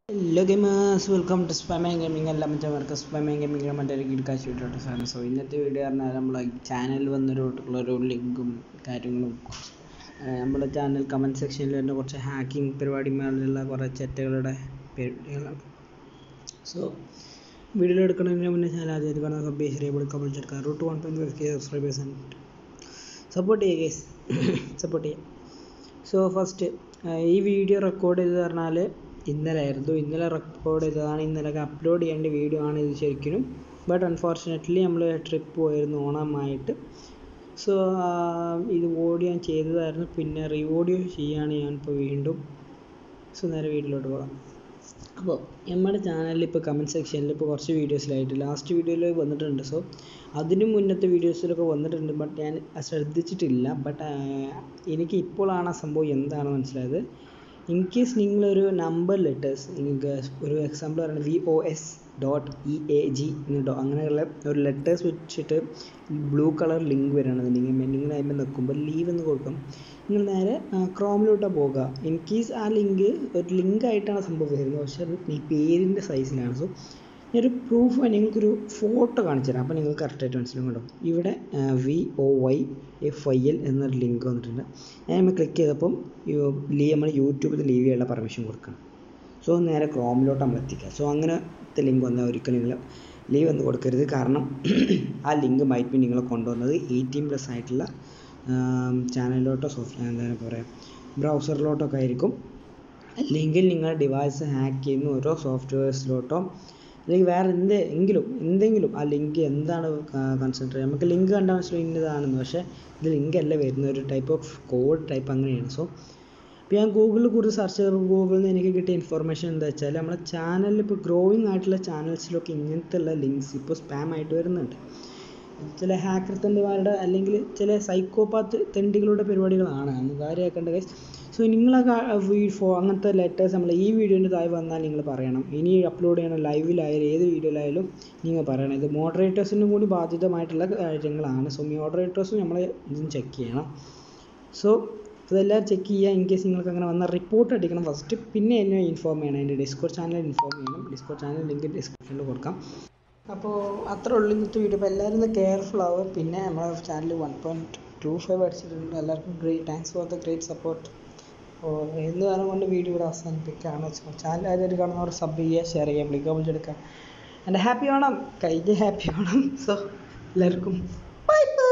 hello gamers welcome to Spame gaming എല്ലാം മറ്റവർക്ക് സ്പാമേ gaming മറ്റൊരു കിടക്കാശ് വീട്ടോട്ട് സാധനം സോ ഇന്നത്തെ വീഡിയോ പറഞ്ഞാൽ നമ്മളെ ചാനലിൽ വന്നൊരു ഒരു ലിങ്കും കാര്യങ്ങളും നമ്മുടെ ചാനൽ കമൻറ്റ് സെക്ഷനിൽ വരുന്ന കുറച്ച് ഹാക്കിംഗ് പരിപാടിമാരിലുള്ള കുറേ ചെറ്റകളുടെ പേരുകളാണ് സോ വീഡിയോ എടുക്കുന്നതിന് മുന്നേ ചാനൽ ആദ്യമായിട്ട് കാണുന്ന സബ് ശരിയായി കമൻറ്റ് എടുക്കുക route one point five K subscribers support ചെയ്യുക ഗേസ് സപ്പോർട്ട് ചെയ്യുക സോ ഫസ്റ്റ് ഈ വീഡിയോ റെക്കോർഡ് ചെയ്ത് പറഞ്ഞാൽ ഇന്നലെ ആയിരുന്നു ഇന്നലെ റെക്കോർഡ് ചെയ്തതാണ് ഇന്നലെ അപ്ലോഡ് ചെയ്യേണ്ട വീഡിയോ ആണ് ഇത് ശരിക്കും ബട്ട് അൺഫോർച്ചുനേറ്റ്ലി നമ്മൾ ട്രിപ്പ് പോയിരുന്നു ഓണമായിട്ട് സോ ഇത് ഓഡിയോ ഞാൻ ചെയ്തതായിരുന്നു പിന്നെ റീ ഓഡിയോ ചെയ്യാണ് ഞാനിപ്പോൾ വീണ്ടും സോ നേരെ വീട്ടിലോട്ട് പോകാം അപ്പോൾ നമ്മുടെ ചാനലിൽ ഇപ്പോൾ കമൻറ്റ് സെക്ഷനിൽ ഇപ്പോൾ കുറച്ച് വീഡിയോസിലായിട്ട് ലാസ്റ്റ് വീഡിയോയിൽ വന്നിട്ടുണ്ട് സോ അതിന് മുന്നത്തെ വീഡിയോസിലൊക്കെ വന്നിട്ടുണ്ട് ബട്ട് ഞാൻ ശ്രദ്ധിച്ചിട്ടില്ല ബട്ട് എനിക്ക് ഇപ്പോഴാണ് ആ സംഭവം എന്താണെന്ന് മനസ്സിലായത് ഇൻ കേസ് നിങ്ങളൊരു നമ്പർ ലെറ്റേഴ്സ് നിങ്ങൾക്ക് ഒരു എക്സാമ്പിൾ പറയുന്നത് V O S dot E A G എന്നിട്ടോ അങ്ങനെയുള്ള ഒരു ലെറ്റേഴ്സ് വെച്ചിട്ട് ബ്ലൂ കളർ ലിങ്ക് വരികയാണെന്നുണ്ടെങ്കിൽ നിങ്ങൾ അതിൽ നിൽക്കുമ്പോൾ ലീവ് എന്ന് കൊടുക്കും നിങ്ങൾ നേരെ ക്രോമിലോട്ടാണ് പോകുക ഇൻ കേസ് ആ ലിങ്ക് ഒരു ലിങ്ക് ആയിട്ടാണ് സംഭവം വരുന്നത് പക്ഷേ അത് ഈ പേരിൻ്റെ സൈസിലാണ് സോ ഞാനൊരു പ്രൂഫ് നിങ്ങൾക്കൊരു ഫോട്ടോ കാണിച്ചു തരാം അപ്പോൾ നിങ്ങൾക്ക് കറക്റ്റായിട്ട് മനസ്സിലാവും കേട്ടോ ഇവിടെ V O Y F I L എന്നൊരു ലിങ്ക് വന്നിട്ടുണ്ട് ഞാൻ നമ്മൾ ക്ലിക്ക് ചെയ്തപ്പം ലീവ് നമ്മൾ യൂട്യൂബിൽ ലീവ് ചെയ്യാനുള്ള പെർമിഷൻ കൊടുക്കണം സോ നേരെ ക്രോമിലോട്ട് നമ്മൾ എത്തിക്കുക സോ അങ്ങനത്തെ ലിങ്ക് വന്നാൽ ഒരിക്കലും നിങ്ങൾ ലീവ് എന്ന് കൊടുക്കരുത് കാരണം ആ ലിങ്ക് മൈറ്റ് ബി നിങ്ങളെ കൊണ്ടുവന്നത് എയ്റ്റീൻ പ്ലസ് ആയിട്ടുള്ള ചാനലിലോട്ടോ സോഫ്റ്റ് എന്താ പറയുക ബ്രൗസറിലോട്ടൊക്കെ ആയിരിക്കും അല്ലെങ്കിൽ നിങ്ങൾ ഡിവൈസ് ഹാക്ക് ചെയ്യുന്ന ഓരോ സോഫ്റ്റ്വെയർസിലോട്ടോ അല്ലെങ്കിൽ വേറെ എന്ത് എങ്കിലും എന്തെങ്കിലും ആ ലിങ്ക് എന്താണ് കൺസെൻട്രേറ്റ് നമുക്ക് ലിങ്ക് കണ്ടാൽ മനസ്സിലാവും ഇന്നതാണെന്ന് പക്ഷേ ഇത് ലിങ്ക് അല്ല വരുന്ന ഒരു ടൈപ്പ് ഓഫ് കോഡ് ടൈപ്പ് അങ്ങനെയാണ് സോ ഇപ്പോൾ ഞാൻ ഗൂഗിളിൽ കൂടുതൽ സെർച്ച് ചെയ്തപ്പോൾ ഗൂഗിളിൽ നിന്ന് എനിക്ക് കിട്ടിയ ഇൻഫർമേഷൻ എന്താ വെച്ചാൽ നമ്മളെ ചാനലിൽ ഇപ്പോൾ ഗ്രോയിങ് ആയിട്ടുള്ള ചാനൽസിലൊക്കെ ഇങ്ങനത്തെ ഉള്ള ലിങ്ക്സ് ഇപ്പോൾ സ്പാം ആയിട്ട് വരുന്നുണ്ട് ചില ഹാക്കർ തെണ്ടുമാരുടെ അല്ലെങ്കിൽ ചില സൈക്കോപാത്ത് തെണ്ടികളുടെ പരിപാടികളാണ് അന്ന് കാര്യമാക്കേണ്ട കേസ് സോ നിങ്ങളൊക്കെ ഫോ അങ്ങനത്തെ ലെറ്റേഴ്സ് നമ്മൾ ഈ വീഡിയോൻ്റെ താഴെ വന്നാൽ നിങ്ങൾ പറയണം ഇനി അപ്ലോഡ് ചെയ്യണം ലൈവിലായാലും ഏത് വീഡിയോയിലായാലും നിങ്ങൾ പറയണം ഇത് മോഡറേറ്റേഴ്സിനും കൂടി ബാധ്യതമായിട്ടുള്ള കാര്യങ്ങളാണ് സോ മോഡറേറ്റേഴ്സും നമ്മൾ ഇതും ചെക്ക് ചെയ്യണം സോ അതെല്ലാം ചെക്ക് ചെയ്യുക ഇൻ കേസ് നിങ്ങൾക്ക് അങ്ങനെ വന്നാൽ റിപ്പോർട്ട് അടിക്കണം ഫസ്റ്റ് പിന്നെ എന്നെ ഇൻഫോം ചെയ്യണം എൻ്റെ ഡിസ്കോഡ് ചാനൽ ഇൻഫോം ചെയ്യണം ഡിസ്കോഡ് ചാനൽ ലിങ്ക് ഡിസ്ക്രിപ്ഷനിൽ കൊടുക്കാം അപ്പോൾ അത്ര ഉള്ളൂ ഇന്നത്തെ വീഡിയോ അപ്പോൾ എല്ലാവരും ഒന്ന് കെയർഫുൾ ആവുക പിന്നെ നമ്മുടെ channel one point two five അടിച്ചിട്ടുണ്ട് എല്ലാവർക്കും great thanks for the great support അപ്പോൾ എന്ത് കാലം കൊണ്ട് വീഡിയോ ഇവിടെ അവസാനിപ്പിക്കുകയാണ് ചാനൽ ആദ്യമായിട്ട് കാണുന്നവർ സബ് ചെയ്യുക ഷെയർ ചെയ്യുക വിളിക്കുക വിളിച്ചെടുക്കുക എൻ്റെ ഹാപ്പി ഓണം കഴിഞ്ഞ ഹാപ്പി ഓണം സോ എല്ലാവർക്കും ബൈ ബൈ